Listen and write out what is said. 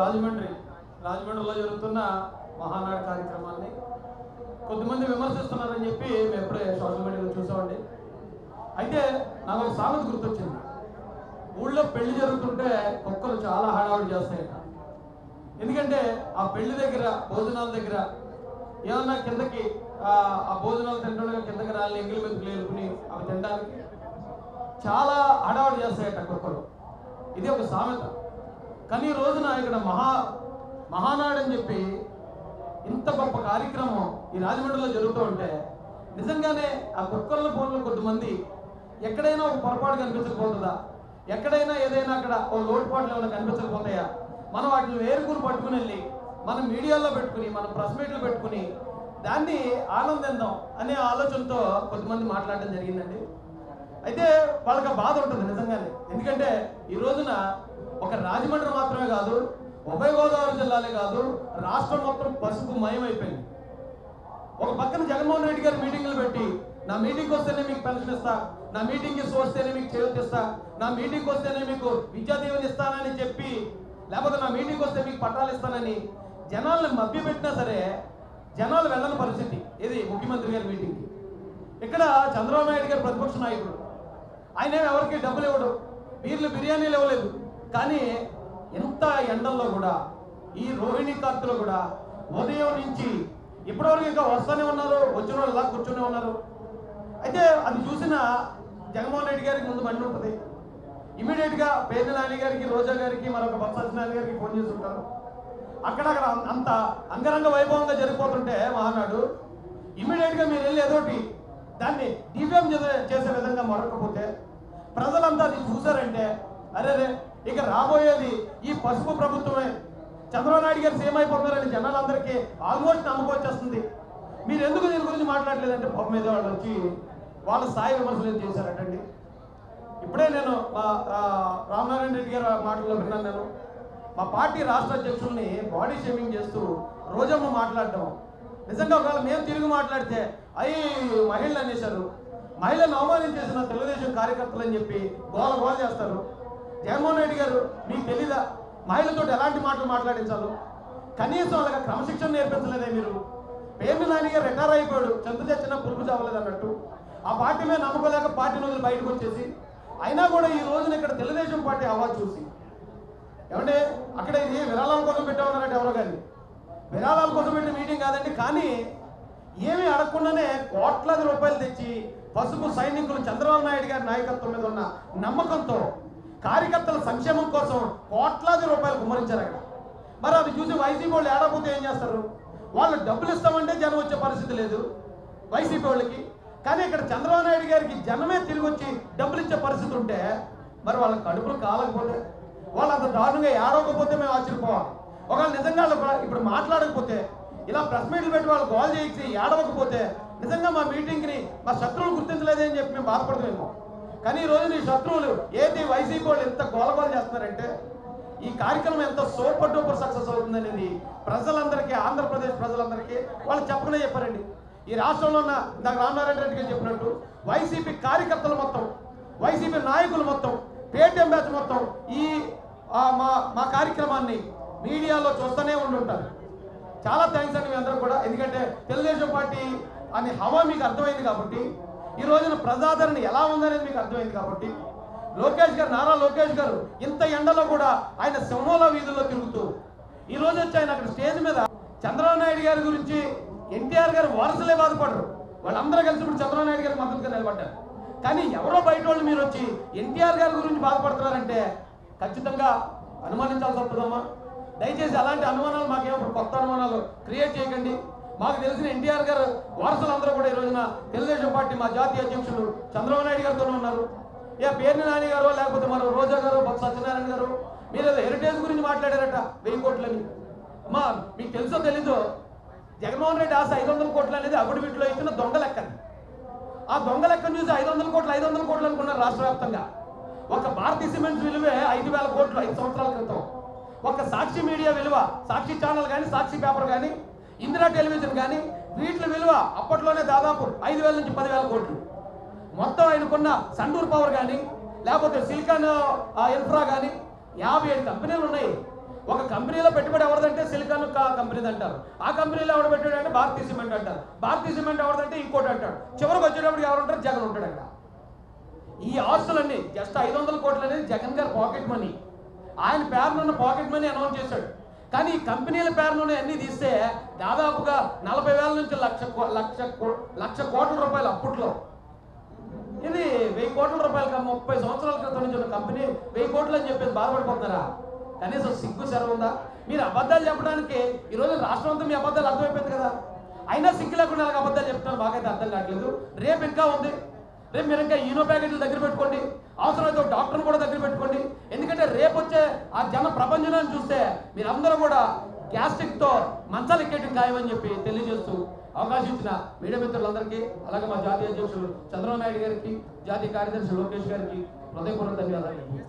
రాజమండ్రి రాజమండ్రిలో జరుగుతున్న మహానాడు కార్యక్రమాన్ని కొద్దిమంది విమర్శిస్తున్నారని చెప్పి మేము ఎప్పుడే సోషల్ మీడియాలో చూసామండి అయితే నాకు ఒక సామెత గుర్తొచ్చింది ఊళ్ళో పెళ్లి జరుగుతుంటే కుక్కలు చాలా హడావుడి చేస్తాయట ఎందుకంటే ఆ పెళ్లి దగ్గర భోజనాల దగ్గర ఏమన్నా కిందకి ఆ ఆ భోజనాలు తింటుండగా కిందకి రాలి ఎంగిలి మెతుకులు ఏరుకుని అవి తినడానికి చాలా హడావుడి చేస్తాయట కుక్కలు ఇది ఒక సామెత కానీ ఈ రోజున ఇక్కడ మహా మహానాడు అని చెప్పి ఇంత గొప్ప కార్యక్రమం ఈ రాజమండ్రిలో జరుగుతూ ఉంటే నిజంగానే ఆ కుక్కల ఫోన్లో కొద్దిమంది ఎక్కడైనా ఒక పొరపాటు కనిపించకపోతుందా ఎక్కడైనా ఏదైనా అక్కడ ఓ లోటుపాట్లు ఏమైనా కనిపించకపోతాయా మనం వాటిని వేరుకుని పట్టుకుని వెళ్ళి మనం మీడియాలో పెట్టుకుని మనం ప్రెస్ మీట్లు పెట్టుకుని దాన్ని ఆనందిద్దాం అనే ఆలోచనతో కొద్దిమంది మాట్లాడడం జరిగిందండి అయితే వాళ్ళకి ఆ బాధ ఉంటుంది నిజంగానే ఎందుకంటే ఈ రోజున ఒక రాజమండ్రి మాత్రమే కాదు ఉభయ గోదావరి జిల్లాలే కాదు రాష్ట్రం మొత్తం పసుపు మయమైపోయింది ఒక పక్కన జగన్మోహన్ రెడ్డి గారు మీటింగ్లు పెట్టి నా మీటింగ్ వస్తేనే మీకు పెన్షన్ ఇస్తా నా మీటింగ్కి వస్తేనే మీకు చేయూత ఇస్తా నా మీటింగ్ వస్తేనే మీకు విద్యా దీవెన ఇస్తానని చెప్పి లేకపోతే నా మీటింగ్ వస్తే మీకు పట్టాలు ఇస్తానని జనాల్ని మభ్యపెట్టినా సరే జనాలు వెళ్ళని పరిస్థితి ఇది ముఖ్యమంత్రి గారి మీటింగ్కి ఇక్కడ చంద్రబాబు నాయుడు గారు ప్రతిపక్ష నాయకుడు ఆయన ఏం ఎవరికి డబ్బులు ఇవ్వడు వీళ్ళు బిర్యానీలు ఇవ్వలేదు కానీ ఎంత ఎండల్లో కూడా ఈ రోహిణి కార్తెలో కూడా ఉదయం నుంచి ఇప్పటివరకు ఇంకా వస్తూనే ఉన్నారు వచ్చిన వాళ్ళు ఇలా కూర్చొని ఉన్నారు అయితే అది చూసిన జగన్మోహన్ రెడ్డి గారికి ముందు బండి ఉంటుంది ఇమీడియట్ గా పేద నాని గారికి రోజా గారికి మరొక బొత్స సత్యనారాయణ గారికి ఫోన్ చేసి ఉంటారు అక్కడక్కడ అంత అంగరంగ వైభవంగా జరిగిపోతుంటే మహానాడు ఇమీడియట్ గా మీరు వెళ్ళి ఏదోటి దాన్ని దివ్యం చేసే- చేసే విధంగా మరొకపోతే ప్రజలంతా అది చూసారంటే అరే రే ఇక రాబోయేది ఈ పసుపు ప్రభుత్వమే చంద్రబాబు నాయుడు గారు సేమ్ అయిపోతున్నారని జనాలందరికీ ఆల్మోస్ట్ నమ్మకం వచ్చేస్తుంది మీరు ఎందుకు దీని గురించి మాట్లాడలేదంటే పాపం మీద వాళ్ళు వచ్చి వాళ్ళ స్థాయి విమర్శలు ఏం చేశారటండి ఇప్పుడే నేను మా ఆ, రామనారాయణ రెడ్డి గారి మాటల్లో విన్నాను నేను మా పార్టీ రాష్ట్ర అధ్యక్షుల్ని బాడీ షేమింగ్ చేస్తూ రోజమ్మ మాట్లాడటం నిజంగా ఒకవేళ మేము తిరిగి మాట్లాడితే అయ్యి మహిళలు అనేశారు మహిళలను అవమానించేసిన తెలుగుదేశం కార్యకర్తలు అని చెప్పి గోల గోల చేస్తారు జగన్మోహన్ రెడ్డి గారు మీకు తెలీదా మహిళలతో ఎలాంటి మాటలు మాట్లాడించాలో కనీసం వాళ్ళకి క్రమశిక్షణ నేర్పించలేదే మీరు పేర్ని నాని గారు రిటైర్ అయిపోయాడు చెంత తెచ్చిన పురుగు చావలేదు అన్నట్టు ఆ పార్టీ మీద నమ్మకలేక పార్టీ రోజులు బయటకు వచ్చేసి అయినా కూడా ఈ రోజున ఇక్కడ తెలుగుదేశం పార్టీ హవా చూసి ఏమంటే అక్కడ ఇది విరాళాల కోసం పెట్టామన్నారంటే ఎవరో కానీ విరాళాల కోసం పెట్టిన మీటింగ్ కాదండి కానీ ఏమీ అడగకుండానే కోట్లాది రూపాయలు తెచ్చి పసుపు సైనికులు చంద్రబాబు నాయుడు గారి నాయకత్వం మీద ఉన్న నమ్మకంతో కార్యకర్తల సంక్షేమం కోసం కోట్లాది రూపాయలు కుమ్మరించారు అక్కడ మరి అది చూసి వైసీపీ వాళ్ళు ఏడకపోతే ఏం చేస్తారు వాళ్ళు డబ్బులు ఇస్తామంటే జనం వచ్చే పరిస్థితి లేదు వైసీపీ వాళ్ళకి కానీ ఇక్కడ చంద్రబాబు నాయుడు గారికి జనమే తిరిగి వచ్చి డబ్బులు ఇచ్చే పరిస్థితి ఉంటే మరి వాళ్ళ కడుపులు కాలకపోతే వాళ్ళు అంత దారుణంగా ఏడవకపోతే మేము ఆశ్చర్యపోవాలి ఒకవేళ నిజంగా వాళ్ళు కూడా ఇప్పుడు మాట్లాడకపోతే ఇలా ప్రెస్ మీట్లు పెట్టి వాళ్ళు గోల్ చేయించి ఏడవకపోతే నిజంగా మా మీటింగ్ని మా శత్రువులు గుర్తించలేదని చెప్పి మేము బాధపడతామేమో కానీ ఈ రోజు నీ శత్రువులు ఏది వైసీపీ వాళ్ళు ఎంత గోలగోల చేస్తున్నారంటే ఈ కార్యక్రమం ఎంత సూపర్ డూపర్ సక్సెస్ అవుతుందనేది ప్రజలందరికీ ఆంధ్రప్రదేశ్ ప్రజలందరికీ వాళ్ళు చెప్పకనే చెప్పారండి ఈ రాష్ట్రంలో ఉన్న ఇందాక రామనారాయణ రెడ్డి గారు చెప్పినట్టు వైసీపీ కార్యకర్తలు మొత్తం వైసీపీ నాయకులు మొత్తం పేటీఎం బ్యాచ్ మొత్తం ఈ ఆ, మా మా కార్యక్రమాన్ని మీడియాలో చూస్తూనే ఉండి ఉంటారు చాలా థ్యాంక్స్ అండి మీ అందరూ కూడా ఎందుకంటే తెలుగుదేశం పార్టీ అని హవా మీకు అర్థమైంది కాబట్టి ఈ రోజున ప్రజాదరణ ఎలా ఉందనేది మీకు అర్థమైంది కాబట్టి లోకేష్ గారు నారా లోకేష్ గారు ఇంత ఎండలో కూడా ఆయన సింహంలో వీధుల్లో తిరుగుతూ ఈ రోజు వచ్చి ఆయన అక్కడ స్టేజ్ మీద చంద్రబాబు నాయుడు గారి గురించి ఎన్టీఆర్ గారు వారసులే బాధపడరు వాళ్ళందరూ కలిసి ఇప్పుడు చంద్రబాబు నాయుడు గారికి మద్దతుగా నిలబడ్డారు కానీ ఎవరో బయట వాళ్ళు మీరు వచ్చి ఎన్టీఆర్ గారి గురించి బాధపడుతున్నారంటే ఖచ్చితంగా అనుమానించాల్సి వస్తుందమ్మా దయచేసి అలాంటి అనుమానాలు మాకేమో ఇప్పుడు కొత్త అనుమానాలు క్రియేట్ చేయకండి మాకు తెలిసిన ఎన్టీఆర్ గారు వారసులందరూ కూడా ఈ రోజున తెలుగుదేశం పార్టీ మా జాతీయ అధ్యక్షులు చంద్రబాబు నాయుడు గారితోనే ఉన్నారు ఏ పేర్ని నాని గారు లేకపోతే మన రోజా గారు బొత్స సత్యనారాయణ గారు మీరు ఏదో హెరిటేజ్ గురించి మాట్లాడారట వెయ్యి కోట్లని అమ్మా మీకు తెలుసో తెలీదో జగన్మోహన్ రెడ్డి ఆశ ఐదు వందల కోట్లు అనేది అఫిడవిట్లో ఇచ్చిన దొంగ లెక్కని ఆ దొంగ లెక్కను చూసి ఐదు వందల కోట్లు ఐదు వందల కోట్లు అనుకున్నారు రాష్ట్ర వ్యాప్తంగా ఒక భారతీయ సిమెంట్స్ విలువే ఐదు వేల కోట్లు ఐదు సంవత్సరాల క్రితం ఒక సాక్షి మీడియా విలువ సాక్షి ఛానల్ కానీ సాక్షి పేపర్ కానీ ఇందిరా టెలివిజన్ కానీ వీటి విలువ అప్పట్లోనే దాదాపు ఐదు వేల నుంచి పదివేల కోట్లు మొత్తం ఆయనకున్న సండూర్ పవర్ కానీ లేకపోతే సిలికాన్ ఆ, ఇన్ఫ్రా కానీ యాభై ఏడు కంపెనీలు ఉన్నాయి ఒక కంపెనీలో పెట్టుబడి ఎవరిదంటే సిలికాన్ కంపెనీది అంటారు ఆ కంపెనీలో ఎవరు పెట్టాడు అంటే భారతీయ సిమెంట్ అంటారు భారతీయ సిమెంట్ ఎవరిదంటే ఇంకోటి అంటాడు చివరికి వచ్చేటప్పుడు ఎవరు ఉంటారు జగన్ ఉంటాడు అక్కడ ఈ ఆస్తులన్నీ జస్ట్ ఐదు వందల కోట్లు అనేది జగన్ గారి పాకెట్ మనీ ఆయన పేరునున్న పాకెట్ మనీ అనౌన్స్ చేశాడు కానీ ఈ కంపెనీల పేరులోనే అన్ని తీస్తే దాదాపుగా నలభై వేల నుంచి లక్ష కో- లక్ష కో- లక్ష కోట్ల రూపాయలు అప్పట్లో ఇది వెయ్యి కోట్ల రూపాయలు కా- ముప్పై సంవత్సరాల క్రితం నుంచి ఉన్న కంపెనీ వెయ్యి కోట్లు అని చెప్పేసి బాధపడిపోతున్నారా కనీసం సిగ్గు సెలవు ఉందా మీరు అబద్ధాలు చెప్పడానికి ఈ రోజు రాష్ట్రం అంతా మీ అబద్ధాలు అర్థమైపోయింది కదా అయినా సిగ్గు లేకుండా అలాగ అబద్ధాలు చెప్తున్నారు మాకైతే అర్థం కావట్లేదు రేపు ఇంకా ఉంది రేపు మీరు ఇంకా ఈనో ప్యాకెట్లు దగ్గర పెట్టుకోండి అవసరమైతే ఒక డాక్టర్ని కూడా దగ్గర పెట్టుకోండి ఎందుకంటే రేపు వచ్చే ఆ జన ప్రపంచనాన్ని చూస్తే మీరందరూ కూడా గ్యాస్ట్రిక్తో మంచాలు ఎక్కేయడం ఖాయమని చెప్పి తెలియజేస్తూ అవకాశం ఇచ్చిన మీడియా మిత్రులందరికీ అలాగే మా జాతీయ అధ్యక్షులు చంద్రబాబు నాయుడు గారికి జాతీయ కార్యదర్శి లోకేష్ గారికి హృదయపూర్వక ధన్యవాదాలు